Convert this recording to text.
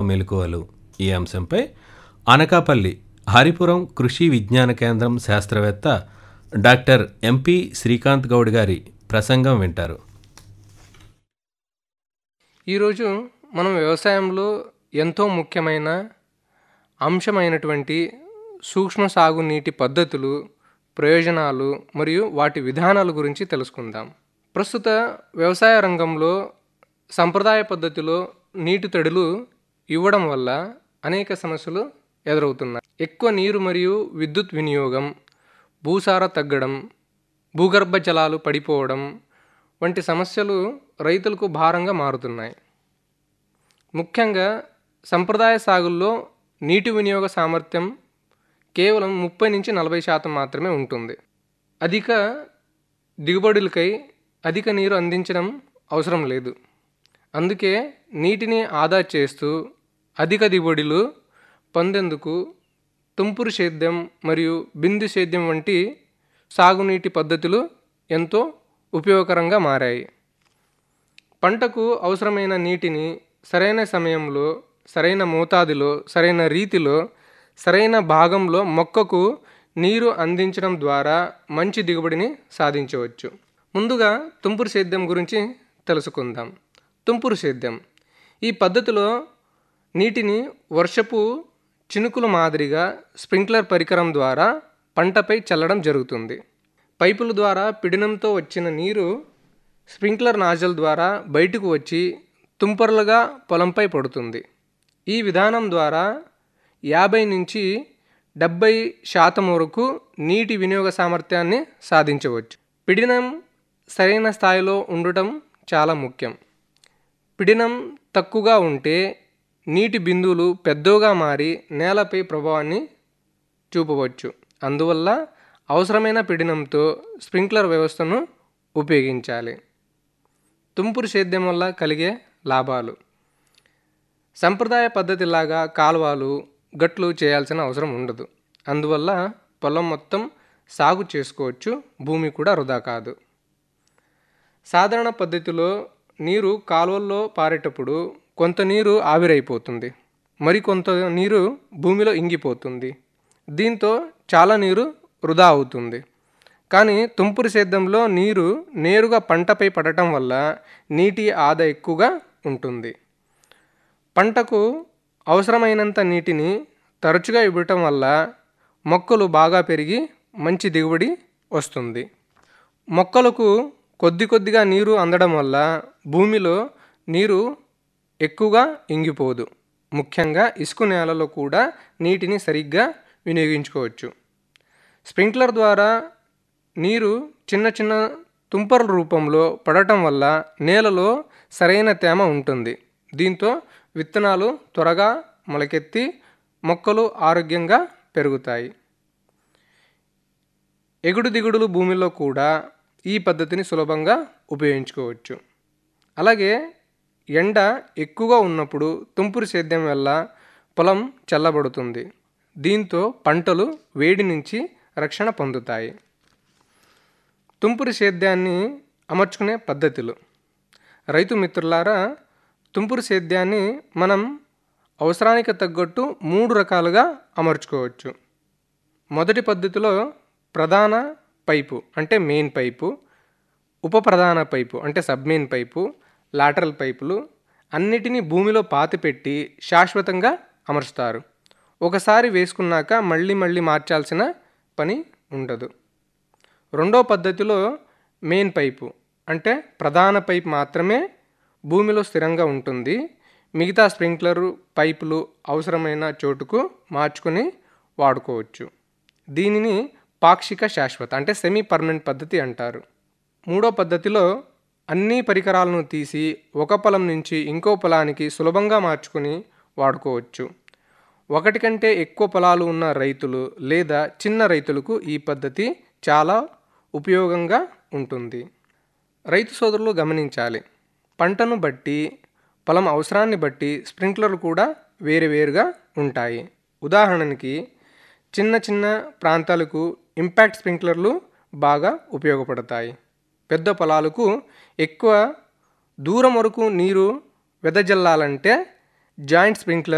మెలకువలు ఈ అంశంపై అనకాపల్లి హరిపురం కృషి విజ్ఞాన కేంద్రం శాస్త్రవేత్త డాక్టర్ ఎంపి శ్రీకాంత్ గౌడ్ గారి ప్రసంగం వింటారు ఈరోజు మనం వ్యవసాయంలో ఎంతో ముఖ్యమైన అంశమైనటువంటి సూక్ష్మ సాగు నీటి పద్ధతులు ప్రయోజనాలు మరియు వాటి విధానాల గురించి తెలుసుకుందాం ప్రస్తుత వ్యవసాయ రంగంలో సంప్రదాయ పద్ధతిలో నీటి తడులు ఇవ్వడం వల్ల అనేక సమస్యలు ఎదురవుతున్నాయి ఎక్కువ నీరు మరియు విద్యుత్ వినియోగం భూసార తగ్గడం భూగర్భ జలాలు పడిపోవడం వంటి సమస్యలు రైతులకు భారంగా మారుతున్నాయి ముఖ్యంగా సంప్రదాయ సాగుల్లో నీటి వినియోగ సామర్థ్యం కేవలం ముప్పై నుంచి నలభై శాతం మాత్రమే ఉంటుంది అధిక దిగుబడులకై అధిక నీరు అందించడం అవసరం లేదు అందుకే నీటిని ఆదా చేస్తూ అధిక దిగుబడులు పొందేందుకు తుంపురు సేద్యం మరియు బిందు సేద్యం వంటి సాగునీటి పద్ధతులు ఎంతో ఉపయోగకరంగా మారాయి పంటకు అవసరమైన నీటిని సరైన సమయంలో సరైన మోతాదులో సరైన రీతిలో సరైన భాగంలో మొక్కకు నీరు అందించడం ద్వారా మంచి దిగుబడిని సాధించవచ్చు ముందుగా తుంపురు సేద్యం గురించి తెలుసుకుందాం తుంపురు సేద్యం ఈ పద్ధతిలో నీటిని వర్షపు చినుకుల మాదిరిగా స్ప్రింక్లర్ పరికరం ద్వారా పంటపై చల్లడం జరుగుతుంది పైపుల ద్వారా పిడినంతో వచ్చిన నీరు స్ప్రింక్లర్ నాజల్ ద్వారా బయటకు వచ్చి తుంపర్లుగా పొలంపై పడుతుంది ఈ విధానం ద్వారా యాభై నుంచి డెబ్బై శాతం వరకు నీటి వినియోగ సామర్థ్యాన్ని సాధించవచ్చు పిడినం సరైన స్థాయిలో ఉండటం చాలా ముఖ్యం పిడినం తక్కువగా ఉంటే నీటి బిందువులు పెద్దగా మారి నేలపై ప్రభావాన్ని చూపవచ్చు అందువల్ల అవసరమైన పీడనంతో స్ప్రింక్లర్ వ్యవస్థను ఉపయోగించాలి తుంపురు సేద్యం వల్ల కలిగే లాభాలు సంప్రదాయ పద్ధతిలాగా కాలువలు గట్లు చేయాల్సిన అవసరం ఉండదు అందువల్ల పొలం మొత్తం సాగు చేసుకోవచ్చు భూమి కూడా వృధా కాదు సాధారణ పద్ధతిలో నీరు కాలువల్లో పారేటప్పుడు కొంత నీరు ఆవిరైపోతుంది మరికొంత నీరు భూమిలో ఇంగిపోతుంది దీంతో చాలా నీరు వృధా అవుతుంది కానీ తుంపురు సేద్యంలో నీరు నేరుగా పంటపై పడటం వల్ల నీటి ఆదా ఎక్కువగా ఉంటుంది పంటకు అవసరమైనంత నీటిని తరచుగా ఇవ్వటం వల్ల మొక్కలు బాగా పెరిగి మంచి దిగుబడి వస్తుంది మొక్కలకు కొద్ది కొద్దిగా నీరు అందడం వల్ల భూమిలో నీరు ఎక్కువగా ఇంగిపోదు ముఖ్యంగా ఇసుక నేలలో కూడా నీటిని సరిగ్గా వినియోగించుకోవచ్చు స్ప్రింక్లర్ ద్వారా నీరు చిన్న చిన్న తుంపర్ల రూపంలో పడటం వల్ల నేలలో సరైన తేమ ఉంటుంది దీంతో విత్తనాలు త్వరగా మొలకెత్తి మొక్కలు ఆరోగ్యంగా పెరుగుతాయి ఎగుడు దిగుడులు భూమిలో కూడా ఈ పద్ధతిని సులభంగా ఉపయోగించుకోవచ్చు అలాగే ఎండ ఎక్కువగా ఉన్నప్పుడు తుంపురు సేద్యం వల్ల పొలం చల్లబడుతుంది దీంతో పంటలు వేడి నుంచి రక్షణ పొందుతాయి తుంపురు సేద్యాన్ని అమర్చుకునే పద్ధతులు రైతు మిత్రులారా తుంపురు సేద్యాన్ని మనం అవసరానికి తగ్గట్టు మూడు రకాలుగా అమర్చుకోవచ్చు మొదటి పద్ధతిలో ప్రధాన పైపు అంటే మెయిన్ పైపు ఉప ప్రధాన పైపు అంటే సబ్ మెయిన్ పైపు లాటరల్ పైపులు అన్నిటినీ భూమిలో పాతిపెట్టి శాశ్వతంగా అమరుస్తారు ఒకసారి వేసుకున్నాక మళ్ళీ మళ్ళీ మార్చాల్సిన పని ఉండదు రెండో పద్ధతిలో మెయిన్ పైపు అంటే ప్రధాన పైప్ మాత్రమే భూమిలో స్థిరంగా ఉంటుంది మిగతా స్ప్రింక్లర్ పైపులు అవసరమైన చోటుకు మార్చుకొని వాడుకోవచ్చు దీనిని పాక్షిక శాశ్వత అంటే సెమీ పర్మనెంట్ పద్ధతి అంటారు మూడో పద్ధతిలో అన్ని పరికరాలను తీసి ఒక పొలం నుంచి ఇంకో పొలానికి సులభంగా మార్చుకుని వాడుకోవచ్చు ఒకటి కంటే ఎక్కువ పొలాలు ఉన్న రైతులు లేదా చిన్న రైతులకు ఈ పద్ధతి చాలా ఉపయోగంగా ఉంటుంది రైతు సోదరులు గమనించాలి పంటను బట్టి పొలం అవసరాన్ని బట్టి స్ప్రింక్లర్లు కూడా వేరు వేరుగా ఉంటాయి ఉదాహరణకి చిన్న చిన్న ప్రాంతాలకు ఇంపాక్ట్ స్ప్రింక్లర్లు బాగా ఉపయోగపడతాయి పెద్ద పొలాలకు ఎక్కువ దూరం వరకు నీరు వెదజల్లాలంటే జాయింట్ స్ప్రింక్లర్